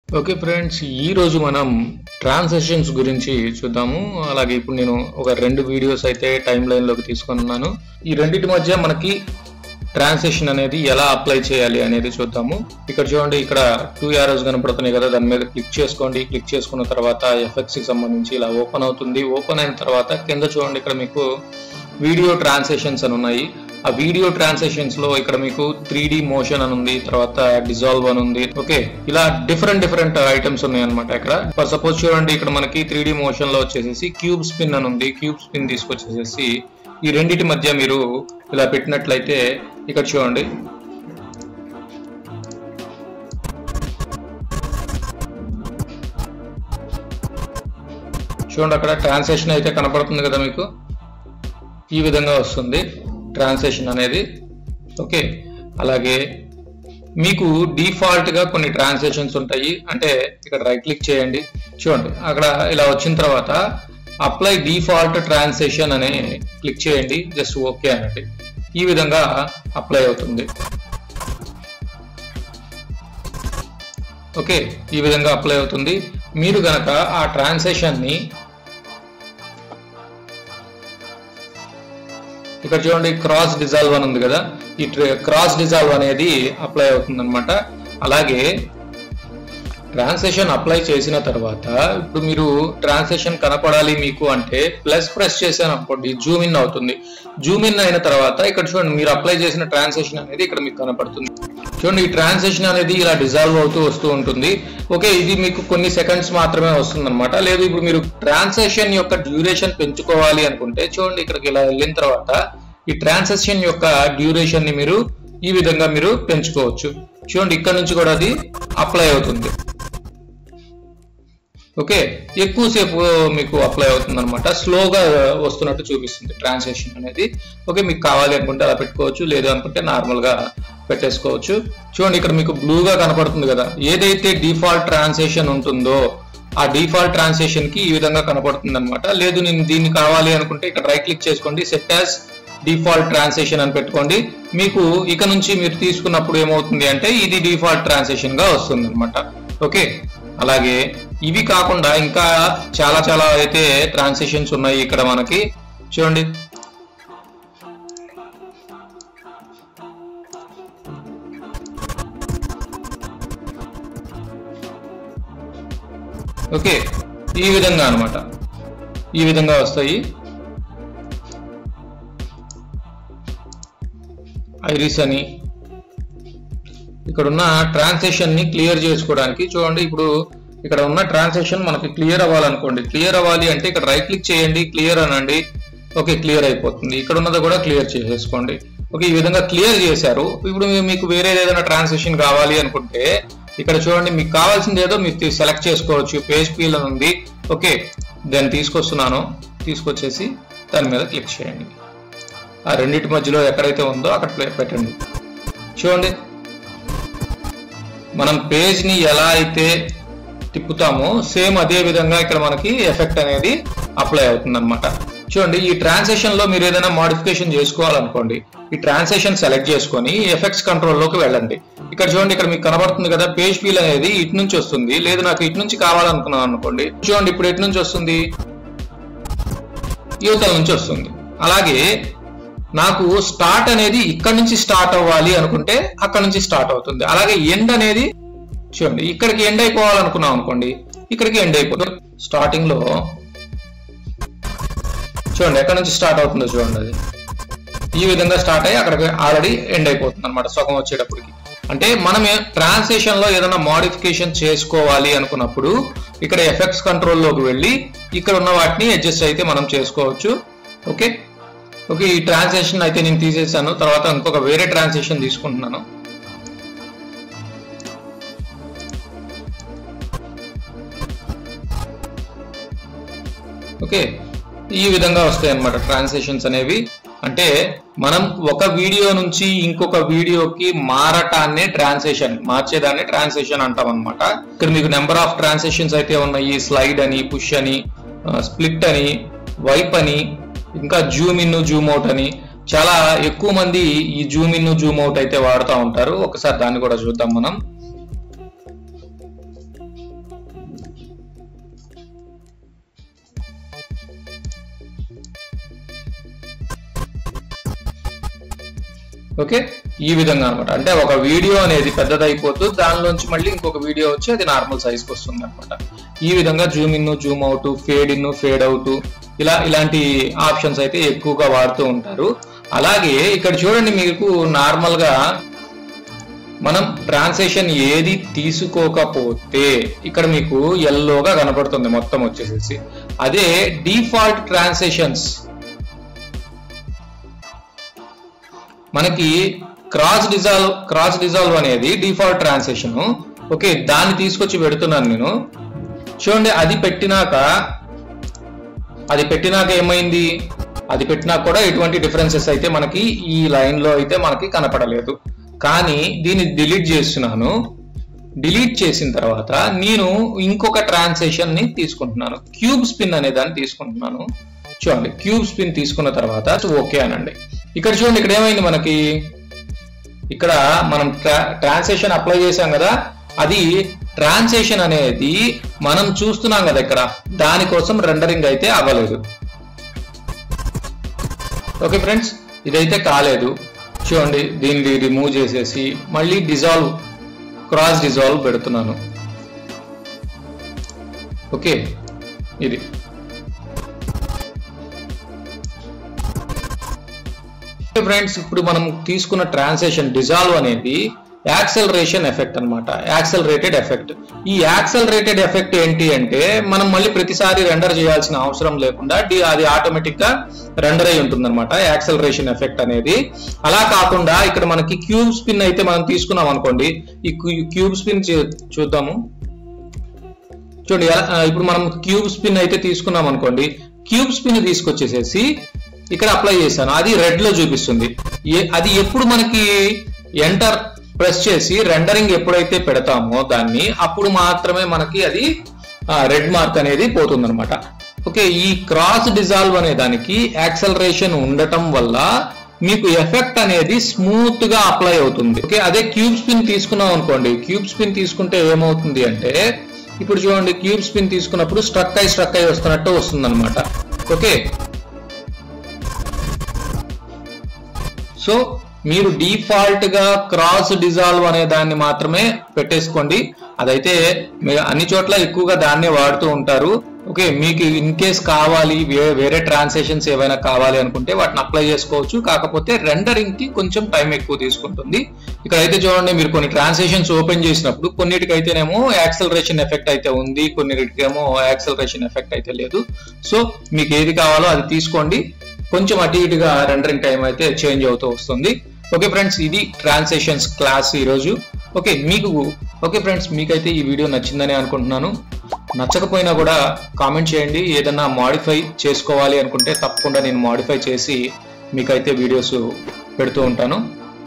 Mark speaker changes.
Speaker 1: okay friends ఈ రోజు మనం ట్రాన్సాక్షన్స్ గురించి చూద్దాము అలాగే ఇప్పుడు నేను ఒక రెండు వీడియోస్ అయితే టైం లైన్ లోకి తీసుకొని ఉన్నాను ఈ రెండింటి మధ్య మనకి ట్రాన్సాక్షన్ అనేది ఎలా అప్లై చేయాలి అనేది చూద్దాము ఇక్కడ చూడండి ఇక్కడ టూ యారోస్ కనపడుతున్నాయి కదా దాని మీద క్లిక్ చేసుకోండి క్లిక్ చేసుకున్న తర్వాత ఎఫెక్ట్స్ కి సంబంధించి ఇలా ఓపెన్ అవుతుంది ఓపెన్ అయిన తర్వాత కింద చూడండి ఇక్కడ మీకు వీడియో ట్రాన్సాక్షన్స్ అని ఉన్నాయి ఆ వీడియో ట్రాన్సాక్షన్స్ లో ఇక్కడ మీకు త్రీ డి మోషన్ అని ఉంది తర్వాత డిజాల్వ్ అని ఉంది ఓకే ఇలా డిఫరెంట్ డిఫరెంట్ ఐటమ్స్ ఉన్నాయి అనమాట ఇక్కడ ఫర్ సపోజ్ చూడండి ఇక్కడ మనకి త్రీ డి మోషన్ లో వచ్చేసేసి క్యూబ్ స్పిన్ అని ఉంది క్యూబ్ స్పిన్ తీసుకొచ్చేసేసి ఈ రెండింటి మధ్య మీరు ఇలా పెట్టినట్లయితే ఇక్కడ చూడండి చూడండి అక్కడ ట్రాన్సాక్షన్ అయితే కనపడుతుంది కదా మీకు ఈ విధంగా వస్తుంది ట్రాన్సాక్షన్ అనేది ఓకే అలాగే మీకు డిఫాల్ట్ గా కొన్ని ట్రాన్సాక్షన్స్ ఉంటాయి అంటే ఇక్కడ రైట్ క్లిక్ చేయండి చూడండి అక్కడ ఇలా వచ్చిన తర్వాత అప్లై డిఫాల్ట్ ట్రాన్సాక్షన్ అనే క్లిక్ చేయండి జస్ట్ ఓకే అనండి ఈ విధంగా అప్లై అవుతుంది ఓకే ఈ విధంగా అప్లై అవుతుంది మీరు గనక ఆ ట్రాన్సాక్షన్ ని ఇక్కడ చూడండి క్రాస్ డిజాల్వ్ అని ఉంది కదా ఈ క్రాస్ డిజాల్వ్ అనేది అప్లై అవుతుంది అనమాట అలాగే ట్రాన్సాక్షన్ అప్లై చేసిన తర్వాత ఇప్పుడు మీరు ట్రాన్సాక్షన్ కనపడాలి మీకు అంటే ప్లస్ ప్రెస్ చేశాను అనుకోండి జూమ్ ఇన్ అవుతుంది జూమ్ ఇన్ అయిన తర్వాత ఇక్కడ చూడండి మీరు అప్లై చేసిన ట్రాన్సాక్షన్ అనేది ఇక్కడ మీకు కనపడుతుంది చూడండి ఈ ట్రాన్సాక్షన్ అనేది ఇలా డిజాల్వ్ అవుతూ వస్తూ ఉంటుంది ఓకే ఇది మీకు కొన్ని సెకండ్స్ మాత్రమే వస్తుంది అనమాట లేదు ఇప్పుడు మీరు ట్రాన్సాక్షన్ యొక్క డ్యూరేషన్ పెంచుకోవాలి అనుకుంటే చూడండి ఇక్కడికి ఇలా వెళ్ళిన తర్వాత ఈ ట్రాన్సాక్షన్ యొక్క డ్యూరేషన్ ని మీరు ఈ విధంగా మీరు పెంచుకోవచ్చు చూడండి ఇక్కడ నుంచి కూడా అది అప్లై అవుతుంది ఓకే ఎక్కువసేపు మీకు అప్లై అవుతుంది అనమాట స్లోగా వస్తున్నట్టు చూపిస్తుంది ట్రాన్సాక్షన్ అనేది ఓకే మీకు కావాలి అనుకుంటే అలా పెట్టుకోవచ్చు లేదు అనుకుంటే నార్మల్ గా పెట్టేసుకోవచ్చు చూడండి ఇక్కడ మీకు బ్లూగా కనపడుతుంది కదా ఏదైతే డిఫాల్ట్ ట్రాన్సాక్షన్ ఉంటుందో ఆ డిఫాల్ట్ ట్రాన్సాక్షన్ కి ఈ విధంగా కనపడుతుంది అనమాట లేదు నేను దీన్ని కావాలి అనుకుంటే ఇక్కడ రైట్ క్లిక్ చేసుకోండి సెట్ యాజ్ డిఫాల్ట్ ట్రాన్సాక్షన్ అని పెట్టుకోండి మీకు ఇక నుంచి మీరు తీసుకున్నప్పుడు ఏమవుతుంది అంటే ఇది డిఫాల్ట్ ట్రాన్సాక్షన్ గా వస్తుంది అనమాట ఓకే అలాగే ఇవి కాకుండా ఇంకా చాలా చాలా అయితే ట్రాన్సాక్షన్స్ ఉన్నాయి ఇక్కడ మనకి చూడండి ఓకే ఈ విధంగా అనమాట ఈ విధంగా వస్తాయి ఐరిస్ అని ఇక్కడ ఉన్న ట్రాన్సాక్షన్ ని క్లియర్ చేసుకోవడానికి చూడండి ఇప్పుడు ఇక్కడ ఉన్న ట్రాన్సాక్షన్ మనకి క్లియర్ అవ్వాలనుకోండి క్లియర్ అవ్వాలి అంటే ఇక్కడ రైట్ క్లిక్ చేయండి క్లియర్ అనండి ఓకే క్లియర్ అయిపోతుంది ఇక్కడ ఉన్నది కూడా క్లియర్ చేసేసుకోండి ఓకే ఈ విధంగా క్లియర్ చేశారు ఇప్పుడు మీకు వేరే ఏదైనా ట్రాన్సాక్షన్ కావాలి అనుకుంటే ఇక్కడ చూడండి మీకు కావాల్సింది ఏదో మీరు సెలెక్ట్ చేసుకోవచ్చు పేజ్ పీల్ అని ఉంది ఓకే దాన్ని తీసుకొస్తున్నాను తీసుకొచ్చేసి దాని మీద క్లిక్ చేయండి ఆ రెండింటి మధ్యలో ఎక్కడైతే ఉందో అక్కడ పెట్టండి చూడండి మనం పేజ్ ని ఎలా అయితే తిప్పుతామో సేమ్ అదే విధంగా ఇక్కడ మనకి ఎఫెక్ట్ అనేది అప్లై అవుతుంది అనమాట చూడండి ఈ ట్రాన్సాక్షన్ లో మీరు ఏదైనా మాడిఫికేషన్ చేసుకోవాలనుకోండి ఈ ట్రాన్సాక్షన్ సెలెక్ట్ చేసుకొని ఎఫెక్ట్స్ కంట్రోల్ లోకి వెళ్ళండి ఇక్కడ చూడండి ఇక్కడ మీకు కనబడుతుంది కదా పేజ్ ఫీల్ అనేది ఇటు నుంచి వస్తుంది లేదు నాకు ఇటు నుంచి కావాలనుకున్నాను అనుకోండి చూడండి ఇప్పుడు ఎటు నుంచి వస్తుంది యువతల నుంచి వస్తుంది అలాగే నాకు స్టార్ట్ అనేది ఇక్కడ నుంచి స్టార్ట్ అవ్వాలి అనుకుంటే అక్కడ నుంచి స్టార్ట్ అవుతుంది అలాగే ఎండ్ అనేది చూడండి ఇక్కడికి ఎండ్ అయిపోవాలనుకున్నాం అనుకోండి ఇక్కడికి ఎండ్ అయిపోతుంది స్టార్టింగ్ లో చూడండి ఎక్కడ నుంచి స్టార్ట్ అవుతుందో చూడండి అది ఈ విధంగా స్టార్ట్ అయ్యి అక్కడికి ఆల్రెడీ ఎండ్ అయిపోతుంది అనమాట సగం వచ్చేటప్పటికి అంటే మనం ట్రాన్సాక్షన్ లో ఏదైనా మాడిఫికేషన్ చేసుకోవాలి అనుకున్నప్పుడు ఇక్కడ ఎఫెక్ట్స్ కంట్రోల్లోకి వెళ్ళి ఇక్కడ ఉన్న వాటిని అడ్జస్ట్ అయితే మనం చేసుకోవచ్చు ఓకే ఓకే ఈ ట్రాన్సాక్షన్ అయితే నేను తీసేసాను తర్వాత ఇంకొక వేరే ట్రాన్సాక్షన్ తీసుకుంటున్నాను ఓకే ఈ విధంగా వస్తాయి అన్నమాట ట్రాన్సాక్షన్స్ అనేవి అంటే మనం ఒక వీడియో నుంచి ఇంకొక వీడియోకి మారటాన్నే ట్రాన్సాక్షన్ మార్చేదాన్ని ట్రాన్సాక్షన్ అంటాం అనమాట ఇక్కడ మీకు నెంబర్ ఆఫ్ ట్రాన్సాక్షన్స్ అయితే ఉన్నాయి స్లైడ్ అని పుష్ అని స్ప్లిట్ అని వైప్ అని ఇంకా జూమ్ ఇన్ జూమ్ అవుట్ అని చాలా ఎక్కువ మంది ఈ జూమ్ ఇన్ జూమ్ అవుట్ అయితే వాడుతూ ఉంటారు ఒకసారి దాన్ని కూడా చూద్దాం మనం ఓకే ఈ విధంగా అనమాట అంటే ఒక వీడియో అనేది పెద్దదైపోతూ దానిలోంచి మళ్ళీ ఇంకొక వీడియో వచ్చి అది నార్మల్ సైజ్కి వస్తుంది అనమాట ఈ విధంగా zoom in zoom out fade in fade out ఇలా ఇలాంటి ఆప్షన్స్ అయితే ఎక్కువగా వాడుతూ ఉంటారు అలాగే ఇక్కడ చూడండి మీకు నార్మల్ గా మనం ట్రాన్సాక్షన్ ఏది తీసుకోకపోతే ఇక్కడ మీకు ఎల్లోగా కనపడుతుంది మొత్తం వచ్చేసేసి అదే డిఫాల్ట్ ట్రాన్సాక్షన్స్ మనకి క్రాస్ డిజాల్వ్ క్రాస్ డిజాల్వ్ అనేది డిఫాల్ట్ ట్రాన్సాక్షన్ ఓకే దాన్ని తీసుకొచ్చి పెడుతున్నాను నేను చూడండి అది పెట్టినాక అది పెట్టినాక ఏమైంది అది పెట్టినాక కూడా ఎటువంటి డిఫరెన్సెస్ అయితే మనకి ఈ లైన్ లో అయితే మనకి కనపడలేదు కానీ దీన్ని డిలీట్ చేస్తున్నాను డిలీట్ చేసిన తర్వాత నేను ఇంకొక ట్రాన్సాక్షన్ ని తీసుకుంటున్నాను క్యూబ్ స్పిన్ అనే దాన్ని తీసుకుంటున్నాను చూడండి క్యూబ్ స్పిన్ తీసుకున్న తర్వాత ఓకే అనండి ఇక్కడ చూడండి ఇక్కడ ఏమైంది మనకి ఇక్కడ మనం ట్రాన్సాక్షన్ అప్లై చేసాం కదా అది ట్రాన్సాక్షన్ అనేది మనం చూస్తున్నాం కదా ఇక్కడ దానికోసం రెండరింగ్ అయితే అవ్వలేదు ఓకే ఫ్రెండ్స్ ఇదైతే కాలేదు చూడండి దీన్ని రిమూవ్ చేసేసి మళ్ళీ డిజాల్వ్ క్రాస్ డిజాల్వ్ పెడుతున్నాను ఓకే ఇది ఫ్రెండ్స్ ఇప్పుడు మనం తీసుకున్న ట్రాన్సాక్షన్ డిజాల్వ్ అనేది యాక్సలరేషన్ ఎఫెక్ట్ అనమాట యాక్సలరేటెడ్ ఎఫెక్ట్ ఈ యాక్సలరేటెడ్ ఎఫెక్ట్ ఏంటి అంటే మనం మళ్ళీ ప్రతిసారి రెండర్ చేయాల్సిన అవసరం లేకుండా డి- అది ఆటోమేటిక్ గా రెండర్ అయి ఉంటుంది అనమాట యాక్సలరేషన్ ఎఫెక్ట్ అనేది అలా కాకుండా ఇక్కడ మనకి క్యూబ్ స్పిన్ అయితే మనం తీసుకున్నాం అనుకోండి ఈ క్యూబ్ స్పిన్ చూద్దాము చూడండి ఎలా- ఆ, ఇప్పుడు మనం క్యూబ్ స్పిన్ అయితే తీసుకున్నాం అనుకోండి క్యూబ్ స్పిన్ తీసుకొచ్చేసేసి ఇక్కడ అప్లై చేశాను అది రెడ్ లో చూపిస్తుంది ఏ- అది ఎప్పుడు మనకి ఎంటర్ ప్రెస్ చేసి రెండరింగ్ ఎప్పుడైతే పెడతామో దాన్ని అప్పుడు మాత్రమే మనకి అది రెడ్ మార్క్ అనేది పోతుందన్నమాట ఓకే ఈ క్రాస్ డిజాల్వ్ అనే దానికి యాక్సలరేషన్ ఉండటం వల్ల మీకు ఎఫెక్ట్ అనేది స్మూత్ గా అప్లై అవుతుంది ఓకే అదే క్యూబ్ స్పిన్ తీసుకున్నాం అనుకోండి క్యూబ్ స్పిన్ తీసుకుంటే ఏమవుతుంది అంటే ఇప్పుడు చూడండి క్యూబ్ స్పిన్ తీసుకున్నప్పుడు స్ట్రక్ అయి స్ట్రక్ అయి వస్తున్నట్టు వస్తుంది అనమాట ఓకే సో మీరు డిఫాల్ట్ గా క్రాస్ డిజాల్వ్ అనే దాన్ని మాత్రమే పెట్టేసుకోండి అదైతే మీరు అన్ని చోట్ల ఎక్కువగా దాన్నే వాడుతూ ఉంటారు ఓకే మీకు ఇన్ కేస్ కావాలి వే- వేరే ట్రాన్సాక్షన్స్ ఏవైనా కావాలి అనుకుంటే వాటిని అప్లై చేసుకోవచ్చు కాకపోతే రెండరింగ్ కి కొంచెం టైం ఎక్కువ తీసుకుంటుంది ఇక్కడైతే చూడండి మీరు కొన్ని ట్రాన్సాక్షన్స్ ఓపెన్ చేసినప్పుడు కొన్నిటికైతేనేమో యాక్సలరేషన్ ఎఫెక్ట్ అయితే ఉంది కొన్నిటికేమో యాక్సలరేషన్ ఎఫెక్ట్ అయితే లేదు సో మీకు ఏది కావాలో అది తీసుకోండి కొంచెం అటు ఇటుగా రెండరింగ్ టైం అయితే చేంజ్ అవుతూ వస్తుంది ఓకే ఫ్రెండ్స్ ఇది ట్రాన్సాక్షన్స్ క్లాస్ ఈరోజు ఓకే మీకు ఓకే ఫ్రెండ్స్ మీకైతే ఈ వీడియో నచ్చిందని అనుకుంటున్నాను నచ్చకపోయినా కూడా కామెంట్ చేయండి ఏదన్నా మాడిఫై చేసుకోవాలి అనుకుంటే తప్పకుండా నేను మాడిఫై చేసి మీకైతే వీడియోస్ పెడుతూ ఉంటాను